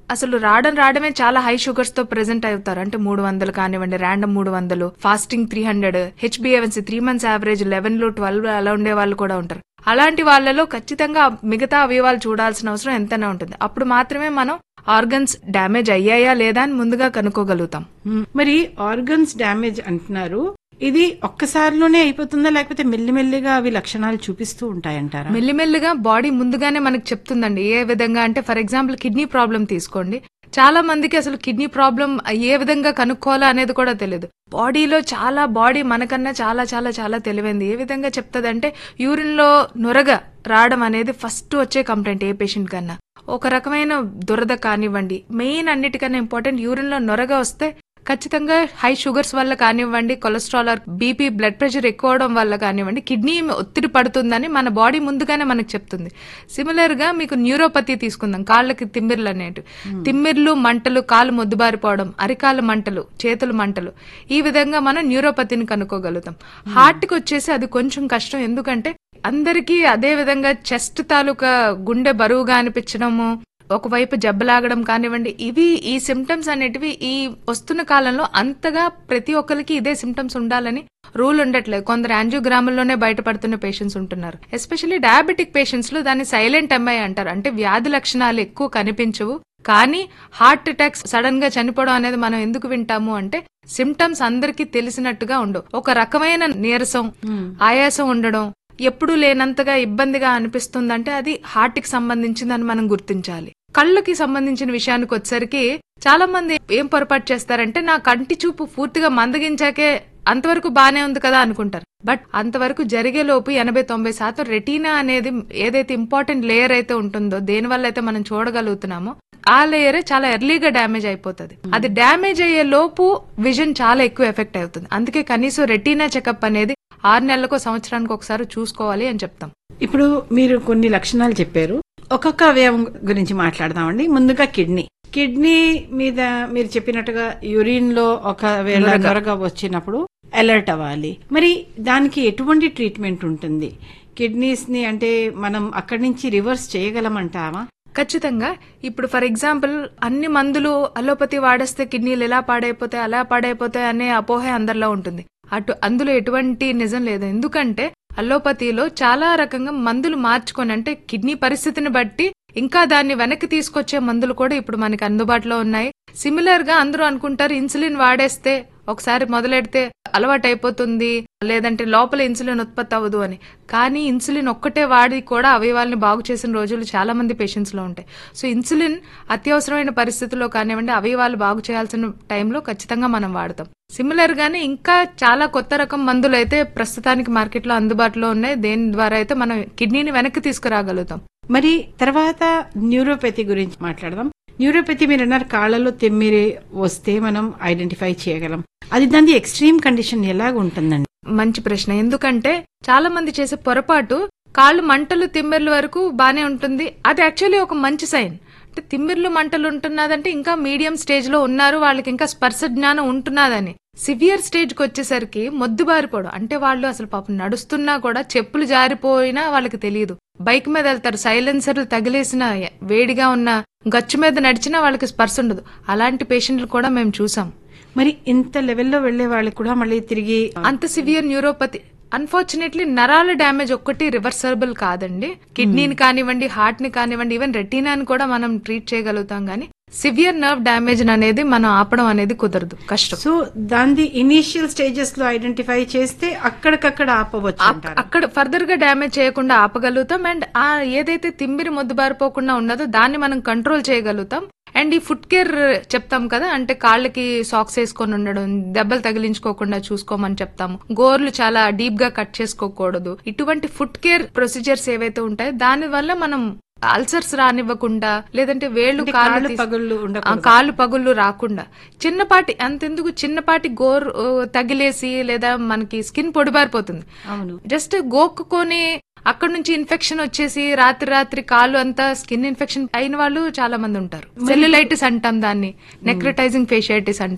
అసలు రావడం రావడమే చాలా హై షుగర్స్ తో ప్రెజెంట్ అవుతారు అంటే మూడు వందలు కానివ్వండి ర్యాండమ్ మూడు వందలు ఫాస్టింగ్ త్రీ హండ్రెడ్ హెచ్బిఏవన్సీ త్రీ మంత్స్ యావరేజ్ లెవెన్ లో ట్వెల్వ్ అలా ఉండే వాళ్ళు కూడా ఉంటారు అలాంటి వాళ్ళలో ఖచ్చితంగా మిగతా అవయవాలు చూడాల్సిన అవసరం ఎంతైనా ఉంటుంది అప్పుడు మాత్రమే మనం ఆర్గన్స్ డ్యామేజ్ అయ్యాయా లేదా అని ముందుగా కనుక్కోగలుగుతాం మ్మ్. మరి ఆర్గన్స్ డ్యామేజ్ అంటున్నారు ఇది ఒక్కసారిలోనే అయిపోతుందా లేకపోతే మెల్లిమెల్లిగా అవి లక్షణాలు చూపిస్తూ ఉంటాయంటారా మెల్లిమెల్లిగా బాడీ ముందుగానే మనకు చెప్తుందండి ఏ విధంగా అంటే ఫర్ ఎగ్జాంపుల్ కిడ్నీ ప్రాబ్లం తీసుకోండి చాలా మందికి అసలు కిడ్నీ ప్రాబ్లం ఏ విధంగా కనుక్కోవాలా అనేది కూడా తెలియదు బాడీలో చాలా బాడీ మనకన్నా చాలా చాలా చాలా తెలివైంది ఏ విధంగా చెప్తుంది అంటే యూరిన్ లో నొరగ రావడం అనేది ఫస్ట్ వచ్చే కంప్లైంట్ ఏ పేషెంట్ కన్నా ఒక రకమైన దురద కానివ్వండి మెయిన్ అన్నిటికన్నా ఇంపార్టెంట్ యూరిన్ లో నొరగ వస్తే ఖచ్చితంగా హై షుగర్స్ వల్ల కానివ్వండి cholesterol or BP blood pressure ఎక్కువ అవడం వల్ల కానివ్వండి కిడ్నీ ఒత్తిడి పడుతుందని మన బాడీ ముందుగానే మనకు చెప్తుంది సిమిలర్ గా మీకు న్యూరోపతి తీసుకుందాం కాళ్ళకి తిమ్మిర్లు అనేటివి తిమ్మిర్లు మంటలు కాలు మొద్దుబారిపోవడం అరికాలు మంటలు చేతులు మంటలు ఈ విధంగా మనం న్యూరోపతిని కనుక్కోగలుగుతాం హార్ట్ కి వచ్చేసి అది కొంచెం కష్టం ఎందుకంటే అందరికీ అదే విధంగా చెస్ట్ తాలూకా గుండె బరువుగా అనిపించడము ఒకవైపు జబ్బలాగడం కానివ్వండి ఇవి ఈ సిమ్టమ్స్ అనేటివి ఈ వస్తున్న కాలంలో అంతగా ప్రతి ఒక్కరికి ఇదే సిమ్టమ్స్ ఉండాలని రూల్ ఉండట్లేదు కొందరు యాంజియోగ్రాముల్లోనే బయటపడుతున్న పేషెంట్స్ ఉంటున్నారు ఎస్పెషల్లీ డయాబెటిక్ పేషెంట్స్ లో దాన్ని సైలెంట్ ఎంఐ అంటారు అంటే వ్యాధి లక్షణాలు ఎక్కువ కనిపించవు కానీ హార్ట్ అటాక్స్ సడన్ గా చనిపోవడం అనేది మనం ఎందుకు వింటాము అంటే సిమ్టమ్స్ అందరికీ తెలిసినట్టుగా ఉండవు ఒక రకమైన నీరసం ఆయాసం ఉండడం ఎప్పుడూ లేనంతగా ఇబ్బందిగా అనిపిస్తుందంటే అది హార్ట్ కి సంబంధించిందని మనం గుర్తించాలి కళ్ళకి సంబంధించిన విషయానికి వచ్చేసరికి చాలా మంది ఏం పొరపాటు చేస్తారంటే నా కంటి చూపు పూర్తిగా మందగించాకే అంతవరకు బానే ఉంది కదా అనుకుంటారు బట్ అంతవరకు జరిగే లోపు ఎనభై తొంభై శాతం రెటీనా అనేది ఏదైతే ఇంపార్టెంట్ లేయర్ అయితే ఉంటుందో దేని వల్ల అయితే మనం చూడగలుగుతున్నామో ఆ లేయరే చాలా ఎర్లీగా డ్యామేజ్ అయిపోతుంది అది డ్యామేజ్ అయ్యే లోపు విజన్ చాలా ఎక్కువ ఎఫెక్ట్ అవుతుంది అందుకే కనీసం రెటీనా చెకప్ అనేది ఆరు నెలలకు సంవత్సరానికి ఒకసారి చూసుకోవాలి అని చెప్తాం ఇప్పుడు మీరు కొన్ని లక్షణాలు చెప్పారు ఒక్కొక్క అవయవం గురించి మాట్లాడదామండి ముందుగా కిడ్నీ కిడ్నీ మీద మీరు చెప్పినట్టుగా యూరిన్ లో ఒకవేళ నొరగ. నొరగ వచ్చినప్పుడు అలర్ట్ అవ్వాలి మరి దానికి ఎటువంటి ట్రీట్మెంట్ ఉంటుంది కిడ్నీస్ ని అంటే మనం అక్కడి నుంచి రివర్స్ చేయగలమంటామా ఖచ్చితంగా ఇప్పుడు ఫర్ ఎగ్జాంపుల్ అన్ని మందులు అలోపతి వాడేస్తే కిడ్నీలు ఎలా పాడైపోతాయి అలా పాడైపోతాయి అనే అపోహ అందరిలో ఉంటుంది అటు అందులో ఎటువంటి నిజం లేదు ఎందుకంటే అలోపతిలో చాలా రకంగా మందులు మార్చుకొని అంటే కిడ్నీ పరిస్థితిని బట్టి ఇంకా దాన్ని వెనక్కి తీసుకొచ్చే మందులు కూడా ఇప్పుడు మనకి అందుబాటులో ఉన్నాయి సిమిలర్ గా అందరూ అనుకుంటారు ఇన్సులిన్ వాడేస్తే ఒకసారి మొదలెడితే అలవాటు అయిపోతుంది లేదంటే లోపల ఇన్సులిన్ ఉత్పత్తి అవ్వదు అని కానీ ఇన్సులిన్ ఒక్కటే వాడి కూడా అవయవాల్ని బాగు చేసిన రోజులు చాలా మంది పేషెంట్స్ లో ఉంటాయి సో ఇన్సులిన్ అత్యవసరమైన పరిస్థితుల్లో కానివ్వండి అవయవాలు బాగు చేయాల్సిన టైంలో ఖచ్చితంగా మనం వాడతాం సిమిలర్ గానే ఇంకా చాలా కొత్త రకం మందులు అయితే ప్రస్తుతానికి మార్కెట్ లో అందుబాటులో ఉన్నాయి దేని ద్వారా అయితే మనం కిడ్నీని వెనక్కి తీసుకురాగలుగుతాం మరి తర్వాత న్యూరోపతి గురించి మాట్లాడదాం న్యూరోపతి మీరు అన్నారు కాళ్ళలో తెమ్మిరి వస్తే మనం ఐడెంటిఫై చేయగలం అది దాని ఎక్స్ట్రీమ్ కండిషన్ ఎలాగ ఉంటుందండి మంచి ప్రశ్న ఎందుకంటే చాలా మంది చేసే పొరపాటు కాళ్ళు మంటలు తిమ్మిర్లు వరకు బానే ఉంటుంది అది యాక్చువల్లీ ఒక మంచి సైన్ అంటే తిమ్మిర్లు మంటలు ఉంటున్నదంటే ఇంకా మీడియం స్టేజ్ లో ఉన్నారు వాళ్ళకి ఇంకా స్పర్శ జ్ఞానం ఉంటున్నదని సివియర్ స్టేజ్ కి వచ్చేసరికి మొద్దుబారిపోవడం అంటే వాళ్ళు అసలు పాపం నడుస్తున్నా కూడా చెప్పులు జారిపోయినా వాళ్ళకి తెలియదు బైక్ మీద వెళ్తారు సైలెన్సర్లు తగిలేసిన వేడిగా ఉన్న గచ్చు మీద నడిచినా వాళ్ళకి స్పర్శ ఉండదు అలాంటి పేషెంట్లు కూడా మేము చూసాం మరి ఇంత లెవెల్లో వెళ్లే వాళ్ళకి కూడా మళ్ళీ తిరిగి అంత సివియర్ న్యూరోపతి అన్ఫార్చునేట్లీ నరాల డ్యామేజ్ ఒక్కటి రివర్సబుల్ కాదండి కిడ్నీని కానివ్వండి హార్ట్ ని కానివ్వండి ఈవెన్ రెటీనాని కూడా మనం ట్రీట్ చేయగలుగుతాం కానీ సివియర్ నర్వ్ డ్యామేజ్ అనేది మనం ఆపడం అనేది కుదరదు కష్టం సో దాని ఇనీషియల్ స్టేజెస్ లో ఐడెంటిఫై చేస్తే అక్కడికక్కడ ఆపవచ్చు అక్- అంటారు అక్కడ ఫర్దర్ గా డ్యామేజ్ చేయకుండా ఆపగలుగుతాం అండ్ ఆ ఏదైతే తిమ్మిరి మొద్దుబారిపోకుండా ఉన్నదో దాన్ని మనం కంట్రోల్ చేయగలుగుతాం అండ్ ఈ ఫుట్ కేర్ చెప్తాం కదా అంటే కాళ్ళకి సాక్స్ వేసుకొని ఉండడం దెబ్బలు తగిలించుకోకుండా చూసుకోమని చెప్తాము గోర్లు చాలా డీప్ గా కట్ చేసుకోకూడదు ఇటువంటి ఫుట్ కేర్ ప్రొసీజర్స్ ఏవైతే ఉంటాయో దాని వల్ల మనం అల్సర్స్ రానివ్వకుండా లేదంటే వేళ్ళు అంటే కాళ్ళు కాళ్ళు తీసి- పగుళ్ళు ఆ, ఉండకూడదు కాళ్ళు పగుళ్ళు రాకుండా చిన్నపాటి అంతెందుకు చిన్నపాటి గోర్ ఓ, తగిలేసి లేదా మనకి స్కిన్ పొడిబారిపోతుంది అవును జస్ట్ గోక్కుకొని అక్కడ నుంచి ఇన్ఫెక్షన్ వచ్చేసి రాత్రి రాత్రి కాళ్ళు అంతా స్కిన్ ఇన్ఫెక్షన్ అయిన వాళ్ళు చాలా మంది ఉంటారు సెల్యులైటిస్ అంటాం దాన్ని నెక్రటైజింగ్ ఫేషియైటిస్ అంటాం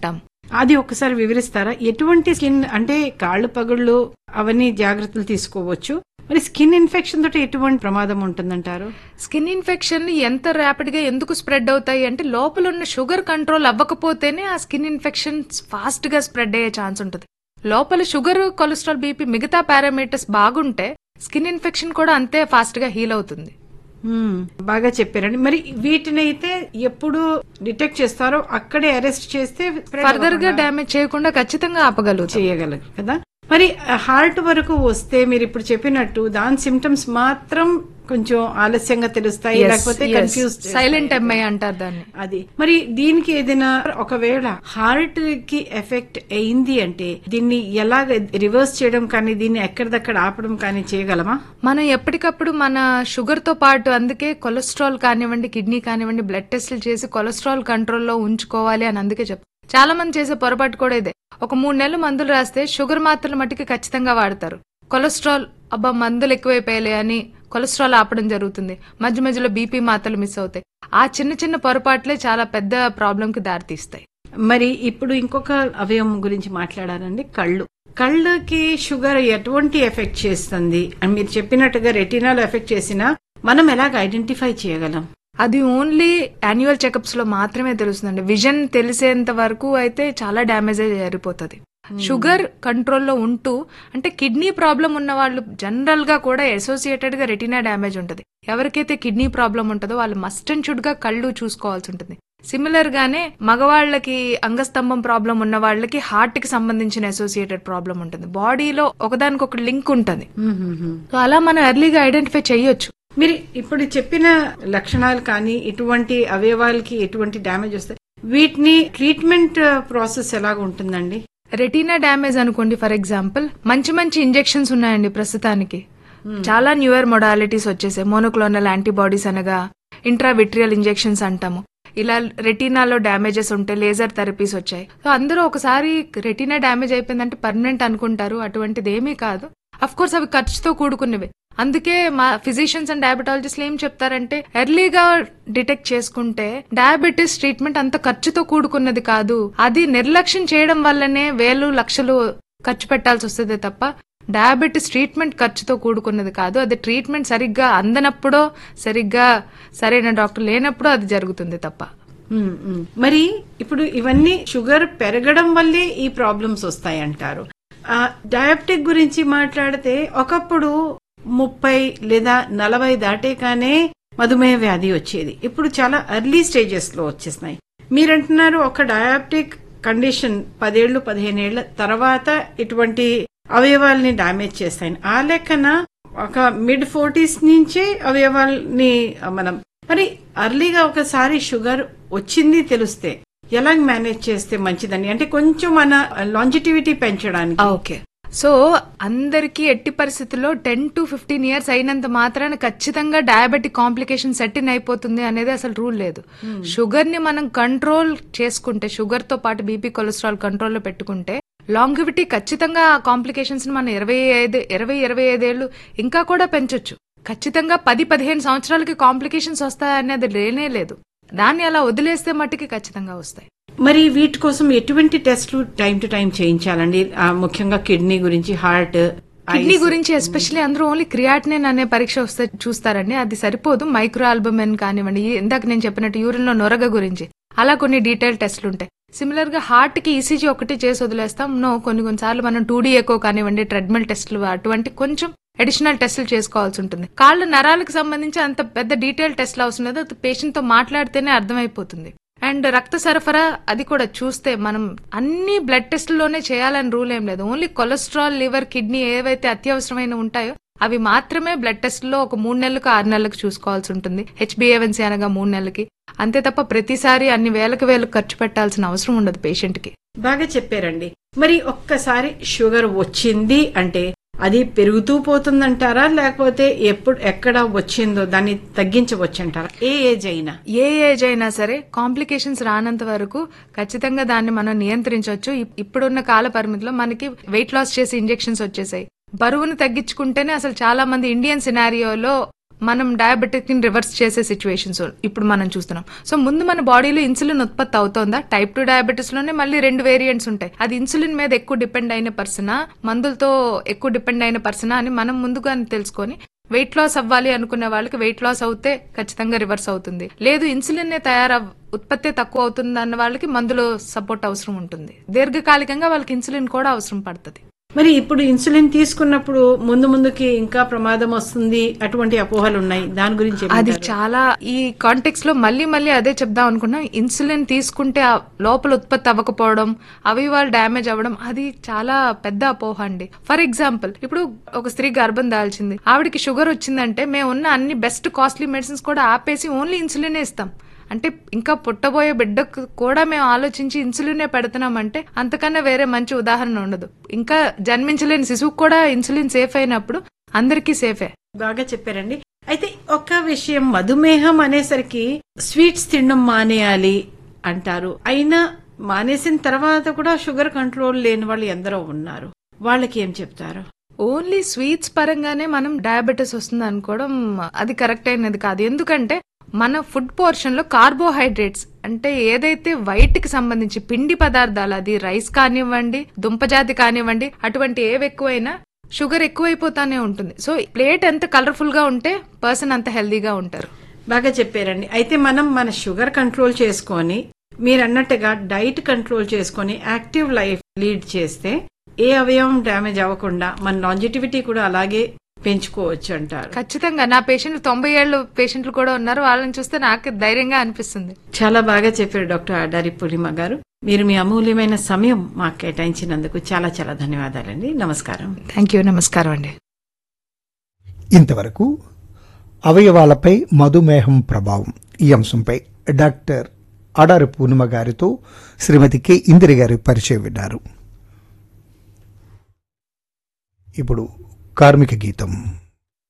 అది ఒకసారి వివరిస్తారా ఎటువంటి స్కిన్ అంటే కాళ్ళు పగుళ్ళు అవన్నీ జాగ్రత్తలు తీసుకోవచ్చు మరి స్కిన్ ఇన్ఫెక్షన్ తోటి ఎటువంటి ప్రమాదం ఉంటుందంటారు స్కిన్ ఇన్ఫెక్షన్ ఎంత ర్యాపిడ్ గా ఎందుకు స్ప్రెడ్ అవుతాయి అంటే లోపల ఉన్న షుగర్ కంట్రోల్ అవ్వకపోతేనే ఆ స్కిన్ ఇన్ఫెక్షన్ ఫాస్ట్ గా స్ప్రెడ్ అయ్యే ఛాన్స్ ఉంటుంది లోపల షుగర్ కొలెస్ట్రాల్ బీపీ మిగతా పారామీటర్స్ బాగుంటే స్కిన్ ఇన్ఫెక్షన్ కూడా అంతే ఫాస్ట్ గా హీల్ అవుతుంది మ్మ్. బాగా చెప్పారండి మరి వీటిని అయితే ఎప్పుడు డిటెక్ట్ చేస్తారో అక్కడే అరెస్ట్ చేస్తే spread ఫర్దర్ గా అవ్వకుండా డ్యామేజ్ చేయకుండా ఖచ్చితంగా ఆపగలుగుతాం చేయగలరు కదా మరి హార్ట్ వరకు వస్తే మీరు ఇప్పుడు చెప్పినట్టు దాని సిమ్టమ్స్ మాత్రం కొంచెం ఆలస్యంగా తెలుస్తాయి లేకపోతే కన్ఫ్యూజ్ సైలెంట్ ఎంఐ అంటారు దాన్ని అది మరి దీనికి ఏదైనా ఒకవేళ హార్ట్ కి ఎఫెక్ట్ అయింది అంటే దీన్ని ఎలాగ రివర్స్ చేయడం కానీ దీన్ని ఎక్కడిదక్కడ ఆపడం కానీ చేయగలమా మనం ఎప్పటికప్పుడు మన షుగర్ తో పాటు అందుకే కొలెస్ట్రాల్ కానివ్వండి కిడ్నీ కానివ్వండి బ్లడ్ టెస్ట్లు చేసి కొలెస్ట్రాల్ కంట్రోల్లో ఉంచుకోవాలి అని అందుకే చెప్తాం చాలా మంది చేసే పొరపాటు కూడా ఇదే ఒక మూడు నెలలు మందులు రాస్తే షుగర్ మాత్రలు మట్టుకి ఖచ్చితంగా వాడతారు కొలెస్ట్రాల్ అబ్బా మందులు ఎక్కువైపోయాలి అని కొలెస్ట్రాల్ ఆపడం జరుగుతుంది మధ్య మధ్యలో బీపీ మాత్రలు మిస్ అవుతాయి ఆ చిన్న చిన్న పొరపాట్లే చాలా పెద్ద ప్రాబ్లం కి దారితీస్తాయి మరి ఇప్పుడు ఇంకొక అవయవం గురించి మాట్లాడాలండి కళ్ళు కళ్ళకి షుగర్ ఎటువంటి ఎఫెక్ట్ చేస్తుంది అని మీరు చెప్పినట్టుగా రెటినాల్ ఎఫెక్ట్ చేసినా మనం ఎలాగ ఐడెంటిఫై చేయగలం అది ఓన్లీ యాన్యువల్ చెకప్స్ లో మాత్రమే తెలుస్తుందండి విజన్ తెలిసేంత వరకు అయితే చాలా డ్యామేజ్ జరిగిపోతుంది షుగర్ కంట్రోల్లో ఉంటూ అంటే కిడ్నీ ప్రాబ్లం ఉన్న వాళ్ళు జనరల్ గా కూడా అసోసియేటెడ్ గా రెటినా డ్యామేజ్ ఉంటుంది ఎవరికైతే కిడ్నీ ప్రాబ్లం ఉంటుందో వాళ్ళు మస్ట్ అండ్ షుడ్ గా కళ్ళు చూసుకోవాల్సి ఉంటుంది సిమిలర్ గానే మగవాళ్ళకి అంగస్తంభం ప్రాబ్లం ఉన్న వాళ్ళకి హార్ట్ కి సంబంధించిన అసోసియేటెడ్ ప్రాబ్లం ఉంటుంది బాడీలో ఒకదానికొక లింక్ ఉంటుంది సో అలా మనం ఎర్లీగా ఐడెంటిఫై చేయొచ్చు మీరు ఇప్పుడు చెప్పిన లక్షణాలు కానీ ఇటువంటి అవయవాలకి ఎటువంటి డ్యామేజ్ వస్తాయి వీటిని ట్రీట్మెంట్ ప్రాసెస్ ఎలాగ ఉంటుందండి రెటీనా డ్యామేజ్ అనుకోండి ఫర్ ఎగ్జాంపుల్ మంచి మంచి ఇంజెక్షన్స్ ఉన్నాయండి ప్రస్తుతానికి చాలా న్యూయర్ మొడాలిటీస్ వచ్చేసాయి మోనోక్లోనల్ యాంటీబాడీస్ అనగా ఇంట్రావిట్రియల్ ఇంజెక్షన్స్ అంటాము ఇలా రెటీనాలో డ్యామేజెస్ ఉంటే లేజర్ థెరపీస్ వచ్చాయి సో అందరూ ఒకసారి రెటీనా డ్యామేజ్ అయిపోయిందంటే పర్మనెంట్ అనుకుంటారు అటువంటిది ఏమీ కాదు అఫ్ కోర్స్ అవి ఖర్చుతో కూడుకున్నవి అందుకే మా ఫిజిషియన్స్ అండ్ డయాబెటాలజిస్ట్లు ఏం చెప్తారంటే ఎర్లీగా డిటెక్ట్ చేసుకుంటే డయాబెటీస్ ట్రీట్మెంట్ అంత ఖర్చుతో కూడుకున్నది కాదు అది నిర్లక్ష్యం చేయడం వల్లనే వేలు లక్షలు ఖర్చు పెట్టాల్సి వస్తుంది తప్ప డయాబెటీస్ ట్రీట్మెంట్ ఖర్చుతో కూడుకున్నది కాదు అది ట్రీట్మెంట్ సరిగ్గా అందనప్పుడో సరిగ్గా సరైన డాక్టర్ లేనప్పుడో అది జరుగుతుంది తప్ప మ్మ్, మ్మ్. మరి ఇప్పుడు ఇవన్నీ షుగర్ పెరగడం వల్లే ఈ ప్రాబ్లమ్స్ వస్తాయి అంటారు డయాబెటిక్ గురించి మాట్లాడితే ఒకప్పుడు ముప్పై లేదా నలభై దాటేకానే మధుమేహ వ్యాధి వచ్చేది ఇప్పుడు చాలా ఎర్లీ స్టేజెస్ లో వచ్చేస్తున్నాయి మీరంటున్నారు ఒక డయాబెటిక్ కండిషన్ పదేళ్లు పదిహేనేళ్ల తర్వాత ఇటువంటి అవయవాల్ని డామేజ్ చేస్తాయి ఆ లెక్కన ఒక మిడ్ ఫోర్టీస్ నుంచే అవయవాల్ని మనం మరి అర్లీగా ఒకసారి షుగర్ వచ్చింది తెలిస్తే ఎలా మేనేజ్ చేస్తే మంచిదని అంటే కొంచెం మన లాంజిటివిటీ పెంచడానికి ఓకే సో అందరికీ ఎట్టి పరిస్థితుల్లో టెన్ టు ఫిఫ్టీన్ ఇయర్స్ అయినంత మాత్రాన ఖచ్చితంగా డయాబెటిక్ కాంప్లికేషన్ సెటిన్ అయిపోతుంది అనేది అసలు రూల్ లేదు షుగర్ ని మనం కంట్రోల్ చేసుకుంటే షుగర్ తో పాటు బీపీ కొలెస్ట్రాల్ కంట్రోల్లో పెట్టుకుంటే లాంగివిటీ ఖచ్చితంగా ఆ కాంప్లికేషన్స్ ని మనం ఇరవై ఐదు ఇరవై ఇరవై ఐదేళ్లు ఇంకా కూడా పెంచొచ్చు ఖచ్చితంగా పది పదిహేను సంవత్సరాలకి కాంప్లికేషన్స్ వస్తాయనేది లేనే లేదు దాన్ని అలా వదిలేస్తే మట్టుకి ఖచ్చితంగా వస్తాయి మరి వీటి కోసం ఎటువంటి టెస్ట్లు టైం టు టైం చేయించాలండి ఆ, ముఖ్యంగా కిడ్నీ గురించి హార్ట్ కిడ్నీ గురించి ఎస్పెషల్లీ అందరూ ఓన్లీ క్రియాటినిన్ అనే పరీక్ష వస్తే చూస్తారండి అది సరిపోదు మైక్రో ఆల్బమెన్ కానివ్వండి ఈ- ఇందాక నేను చెప్పినట్టు యూరిన్ లో నొరగ గురించి అలా కొన్ని డీటెయిల్ టెస్ట్లు ఉంటాయి సిమిలర్ గా హార్ట్ కి ఈసీజీ ఒకటి చేసి వదిలేస్తాం నో కొన్ని కొన్నిసార్లు మనం టూ డీ ఎకో కానివ్వండి ట్రెడ్మిల్ టెస్ట్లు అటువంటి కొంచెం అడిషనల్ టెస్టులు చేసుకోవాల్సి ఉంటుంది కాళ్ళ నరాలకు సంబంధించి అంత పెద్ద డీటెయిల్ టెస్ట్లు అవసరం లేదు అది పేషెంట్ తో మాట్లాడితేనే అర్థమైపోతుంది అండ్ రక్త సరఫరా అది కూడా చూస్తే మనం అన్ని బ్లడ్ టెస్ట్లలోనే చేయాలని రూల్ ఏం లేదు ఓన్లీ కొలెస్ట్రాల్ లివర్ కిడ్నీ ఏవైతే అత్యవసరమైన ఉంటాయో అవి మాత్రమే బ్లడ్ టెస్ట్లో ఒక మూడు నెలలకు ఆరు నెలలకు చూసుకోవాల్సి ఉంటుంది హెచ్బిఏవన్సీ అనగా మూడు నెలలకి అంతే తప్ప ప్రతిసారి అన్ని వేలకు వేలకు ఖర్చు పెట్టాల్సిన అవసరం ఉండదు పేషెంట్ కి బాగా చెప్పారండి మరి ఒక్కసారి షుగర్ వచ్చింది అంటే అది పెరుగుతూ పోతుందంటారా లేకపోతే ఎప్పుడు ఎక్కడ వచ్చిందో దాన్ని తగ్గించవచ్చంటారా ఏ ఏజ్ అయినా ఏ ఏజ్ అయినా సరే కాంప్లికేషన్స్ రానంత వరకు ఖచ్చితంగా దాన్ని మనం నియంత్రించవచ్చు ఇప్- ఇప్పుడున్న కాల పరిమితిలో మనకి వెయిట్ లాస్ చేసే ఇంజెక్షన్స్ వచ్చేసాయి బరువును తగ్గించుకుంటేనే అసలు చాలా మంది ఇండియన్ సినారియోలో మనం డయాబెటిక్ ని రివర్స్ చేసే సిచ్యువేషన్స్ ఇప్పుడు మనం చూస్తున్నాం సో ముందు మన బాడీలో ఇన్సులిన్ ఉత్పత్తి అవుతోందా టైప్ టూ డయాబెటీస్ లోనే మళ్ళీ రెండు వేరియంట్స్ ఉంటాయి అది ఇన్సులిన్ మీద ఎక్కువ డిపెండ్ అయిన పర్సనా మందులతో ఎక్కువ డిపెండ్ అయిన పర్సనా అని మనం ముందుగానే తెలుసుకొని వెయిట్ లాస్ అవ్వాలి అనుకునే వాళ్ళకి వెయిట్ లాస్ అవుతే ఖచ్చితంగా రివర్స్ అవుతుంది లేదు ఇన్సులిన్ తయారవ్ ఉత్పత్తి తక్కువ అవుతుంది అన్న వాళ్ళకి మందులో సపోర్ట్ అవసరం ఉంటుంది దీర్ఘకాలికంగా వాళ్ళకి ఇన్సులిన్ కూడా అవసరం పడుతుంది మరి ఇప్పుడు ఇన్సులిన్ తీసుకున్నప్పుడు ముందు ముందుకి ఇంకా ప్రమాదం వస్తుంది అటువంటి అపోహలు ఉన్నాయి దాని గురించి అది ఏమంటారు? చాలా ఈ కాంటెక్స్ లో మళ్ళీ మళ్ళీ అదే చెప్దాం అనుకున్నాం ఇన్సులిన్ తీసుకుంటే ఆ లోపల ఉత్పత్తి అవ్వకపోవడం అవయవాలు డ్యామేజ్ అవ్వడం అది చాలా పెద్ద అపోహ అండి ఫర్ ఎగ్జాంపుల్ ఇప్పుడు ఒక స్త్రీ గర్భం దాల్చింది ఆవిడకి షుగర్ వచ్చిందంటే మేము ఉన్న అన్ని బెస్ట్ కాస్ట్లీ మెడిసిన్స్ కూడా ఆపేసి ఓన్లీ ఇన్సులినే ఇస్తాం అంటే ఇంకా పుట్టబోయే బిడ్డకు కూడా మేము ఆలోచించి ఇన్సులినే పెడుతున్నామంటే అంతకన్నా వేరే మంచి ఉదాహరణ ఉండదు ఇంకా జన్మించలేని శిశువుకు కూడా ఇన్సులిన్ సేఫ్ అయినప్పుడు అందరికీ సేఫే బాగా చెప్పారండి అయితే ఒక విషయం మధుమేహం అనేసరికి స్వీట్స్ తినడం మానేయాలి అంటారు అయినా మానేసిన తర్వాత కూడా షుగర్ కంట్రోల్ లేని వాళ్ళు ఎందరో ఉన్నారు వాళ్ళకి ఏం చెప్తారు ఓన్లీ స్వీట్స్ పరంగానే మనం డయాబెటీస్ వస్తుంది అనుకోవడం అది కరెక్ట్ అయినది కాదు ఎందుకంటే మన ఫుడ్ పోర్షన్ లో కార్బోహైడ్రేట్స్ అంటే ఏదైతే వైట్ కి సంబంధించి పిండి పదార్థాలు అది రైస్ కానివ్వండి దుంపజాతి కానివ్వండి అటువంటి ఏవి ఎక్కువైనా షుగర్ ఎక్కువైపోతానే ఉంటుంది సో ప్లేట్ ఎంత కలర్ఫుల్ గా ఉంటే పర్సన్ అంత హెల్దీగా ఉంటారు బాగా చెప్పారండి అయితే మనం మన షుగర్ కంట్రోల్ చేసుకొని మీరు అన్నట్టుగా డైట్ కంట్రోల్ చేసుకొని యాక్టివ్ లైఫ్ లీడ్ చేస్తే ఏ అవయవం డ్యామేజ్ అవ్వకుండా మన లాంజిటివిటీ కూడా అలాగే పెంచుకోవచ్చు అంటారు ఖచ్చితంగా నా పేషెంట్లు తొంభై ఏళ్ళు పేషెంట్లు కూడా ఉన్నారు వాళ్ళని చూస్తే నాకు ధైర్యంగా అనిపిస్తుంది చాలా బాగా చెప్పారు డాక్టర్ అడారి పూర్ణిమ గారు మీరు మీ అమూల్యమైన సమయం మాకు కేటాయించినందుకు చాలా చాలా ధన్యవాదాలండి నమస్కారం థ్యాంక్ యూ నమస్కారం అండి ఇంతవరకు అవయవాలపై మధుమేహం ప్రభావం ఈ అంశంపై డాక్టర్ అడారి పూర్ణిమ గారితో శ్రీమతి కె ఇందిరి గారి పరిచయం విన్నారు ఇప్పుడు కార్మిక గీతం